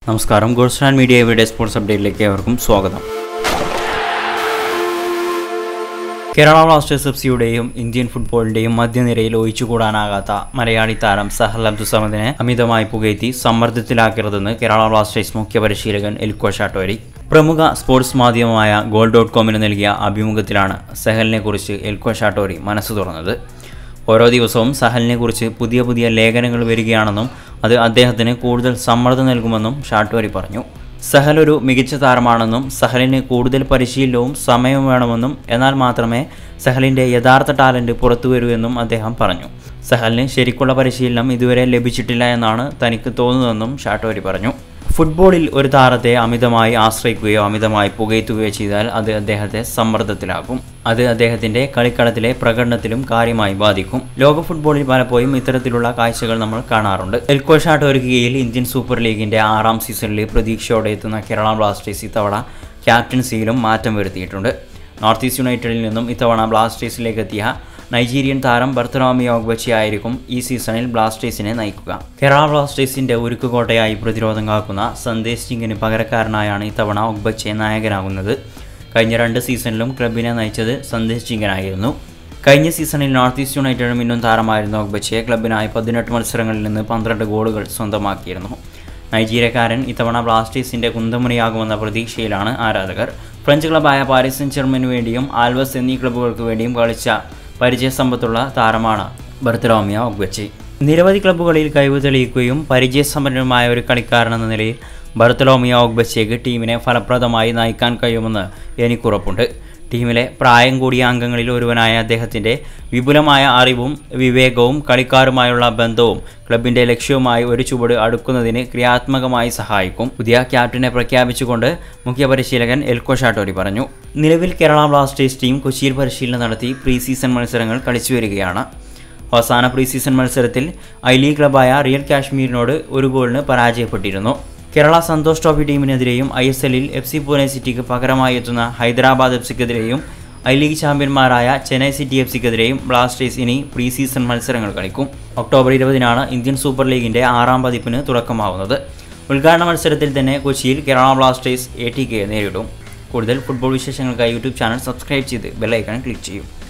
നമസ്കാരം Goalstan media everyday sports അപ്ഡേറ്റിലേക്ക് ഏവർക്കും സ്വാഗതം കേരള ബ്ലാസ്റ്റേഴ്സ് എഫ് സിയുടെയും ഇന്ത്യൻ ഫുട്ബോളിന്റെയും മധ്യനിരയിൽ ഒഴിച്ചുകൂടാനാകാത്ത മലയാളി താരം സഹൽ അബ്ദുസമദിനെ അമിതമായി പുകഴ്ത്തി സമ്മർദ്ദത്തിലാക്കരുതെന്ന് കേരള ബ്ലാസ്റ്റേഴ്സ് മുഖ്യ പരിശീലകൻ എൽക്കോ ഷാട്ടോരി പ്രമുഖ സ്പോർട്സ് മാധ്യമമായ ഗോൾ ഡോട്ട് കോമിന് നൽകിയ അഭിമുഖത്തിലാണ് സഹലിനെ കുറിച്ച് എൽക്കോ ഷാട്ടോരി മനസ്സ് തുറന്നത് ഓരോ ദിവസവും സഹലിനെ കുറിച്ച് പുതിയ പുതിയ ലേഖനങ്ങൾ വരികയാണെന്നും അത് അദ്ദേഹത്തിന് കൂടുതൽ സമ്മർദ്ദം നൽകുമെന്നും ഷാട്ടോരി പറഞ്ഞു സഹൽ ഒരു മികച്ച താരമാണെന്നും സഹലിന് കൂടുതൽ പരിശീലനവും സമയവും വേണമെന്നും എന്നാൽ മാത്രമേ സഹലിൻ്റെ യഥാർത്ഥ ടാലൻറ്റ് പുറത്തു വരൂ എന്നും അദ്ദേഹം പറഞ്ഞു സഹലിന് ശരിക്കുള്ള പരിശീലനം ഇതുവരെ ലഭിച്ചിട്ടില്ല എന്നാണ് തനിക്ക് തോന്നുന്നതെന്നും ഷാട്ടോരി പറഞ്ഞു ഫുട്ബോളിൽ ഒരു താരത്തെ അമിതമായി ആശ്രയിക്കുകയോ അമിതമായി പുകയത്തുകയോ ചെയ്താൽ അത് അദ്ദേഹത്തെ സമ്മർദ്ദത്തിലാക്കും അത് അദ്ദേഹത്തിന്റെ കളിക്കളത്തിലെ പ്രകടനത്തിലും കാര്യമായി ബാധിക്കും ലോക ഫുട്ബോളിൽ പലപ്പോഴും ഇത്തരത്തിലുള്ള കാഴ്ചകൾ നമ്മൾ കാണാറുണ്ട് എൽക്കോ ഷാട്ടോര് കീഴിൽ ഇന്ത്യൻ സൂപ്പർ ലീഗിന്റെ ആറാം സീസണിൽ പ്രതീക്ഷയോടെ എത്തുന്ന കേരള ബ്ലാസ്റ്റേഴ്സ് ഇത്തവണ ക്യാപ്റ്റൻസിയിലും മാറ്റം വരുത്തിയിട്ടുണ്ട് നോർത്ത് ഈസ്റ്റ് യുണൈറ്റഡിൽ നിന്നും ഇത്തവണ ബ്ലാസ്റ്റേഴ്സിലേക്ക് എത്തിയ നൈജീരിയൻ താരം ബർത്തലോമി ഓഗ്ബച്ചി ആയിരിക്കും ഈ സീസണിൽ ബ്ലാസ്റ്റേഴ്സിനെ നയിക്കുക കേരള ബ്ലാസ്റ്റേഴ്സിന്റെ ഉരുക്കുകോട്ടയായി പ്രതിരോധം കാക്കുന്ന സന്ദേശ് സിംഗിന് പകരക്കാരനായാണ് ഇത്തവണ ഒഗ്ബച്ചെ നായകനാകുന്നത് കഴിഞ്ഞ രണ്ട് സീസണിലും ക്ലബിനെ നയിച്ചത് സന്ദേശ് സിംഗനായിരുന്നു കഴിഞ്ഞ സീസണിൽ നോർത്ത് ഈസ്റ്റ് യുണൈറ്റഡ് മിന്നും താരമായിരുന്ന ഒഗ്ബച്ചെ ക്ലബിനായി പതിനെട്ട് മത്സരങ്ങളിൽ നിന്ന് പന്ത്രണ്ട് ഗോളുകൾ സ്വന്തമാക്കിയിരുന്നു നൈജീരിയക്കാരൻ ഇത്തവണ ബ്ലാസ്റ്റേഴ്സിന്റെ കുന്തമുനയാകുമെന്ന പ്രതീക്ഷയിലാണ് ആരാധകർ ഫ്രഞ്ച് ക്ലബായ പാരീസ് സെൻ ജെർമനു വേണ്ടിയും ആൽവസ് എന്നീ ക്ലബ്ബുകൾക്ക് വേണ്ടിയും കളിച്ച പരിചയസമ്പത്തുള്ള താരമാണ് ബർത്തലോമിയ ഒഗ്വച്ചി നിരവധി ക്ലബ്ബുകളിൽ കഴിവ് തെളിയിക്കുകയും പരിചയസമ്പന്നനുമായ ഒരു കളിക്കാരനെന്ന നിലയിൽ ബർത്തലോമിയ ഒഗ്ബച്ചയ്ക്ക് ടീമിനെ ഫലപ്രദമായി നയിക്കാൻ കഴിയുമെന്ന് എനിക്കുറപ്പുണ്ട് ടീമിലെ പ്രായം കൂടിയ അംഗങ്ങളിൽ ഒരുവനായ അദ്ദേഹത്തിൻ്റെ വിപുലമായ അറിവും വിവേകവും കളിക്കാരുമായുള്ള ബന്ധവും ക്ലബിൻ്റെ ലക്ഷ്യവുമായി ഒരു ചുവട് അടുക്കുന്നതിന് ക്രിയാത്മകമായി സഹായിക്കും പുതിയ ക്യാപ്റ്റനെ പ്രഖ്യാപിച്ചുകൊണ്ട് മുഖ്യ പരിശീലകൻ എൽക്കോ ഷാട്ടോരി പറഞ്ഞു നിലവിൽ കേരള ബ്ലാസ്റ്റേഴ്സ് ടീം കൊച്ചിയിൽ പരിശീലനം നടത്തി പ്രീ സീസൺ മത്സരങ്ങൾ കളിച്ചു വരികയാണ് അവസാന പ്രീ സീസൺ മത്സരത്തിൽ ഐ ലീഗ് ക്ലബായ റിയൽ കാശ്മീരിനോട് ഒരു ഗോളിന് പരാജയപ്പെട്ടിരുന്നു കേരള സന്തോഷ് ട്രോഫി ടീമിനെതിരെയും ഐ എസ് എല്ലിൽ എഫ് സി പൂനെ സിറ്റിക്ക് പകരമായി എത്തുന്ന ഹൈദരാബാദ് എഫ് സിക്കെതിരെയും ഐ ലീഗ് ചാമ്പ്യന്മാരായ ചെന്നൈ സിറ്റി എഫ് സിക്കെതിരെയും ബ്ലാസ്റ്റേഴ്സ് ഇനി പ്രീ സീസൺ മത്സരങ്ങൾ കളിക്കും ഒക്ടോബർ ഇരുപതിനാണ് ഇന്ത്യൻ സൂപ്പർ ലീഗിൻ്റെ ആറാം പതിപ്പിന് തുടക്കമാവുന്നത് ഉദ്ഘാടന മത്സരത്തിൽ തന്നെ കൊച്ചിയിൽ Kerala blasters A T K നേരിടും കൂടുതൽ ഫുട്ബോൾ വിശേഷങ്ങൾക്കായി യൂട്യൂബ് ചാനൽ സബ്സ്ക്രൈബ് ചെയ്ത് ബെല്ലൈക്കൺ ക്ലിക്ക് ചെയ്യും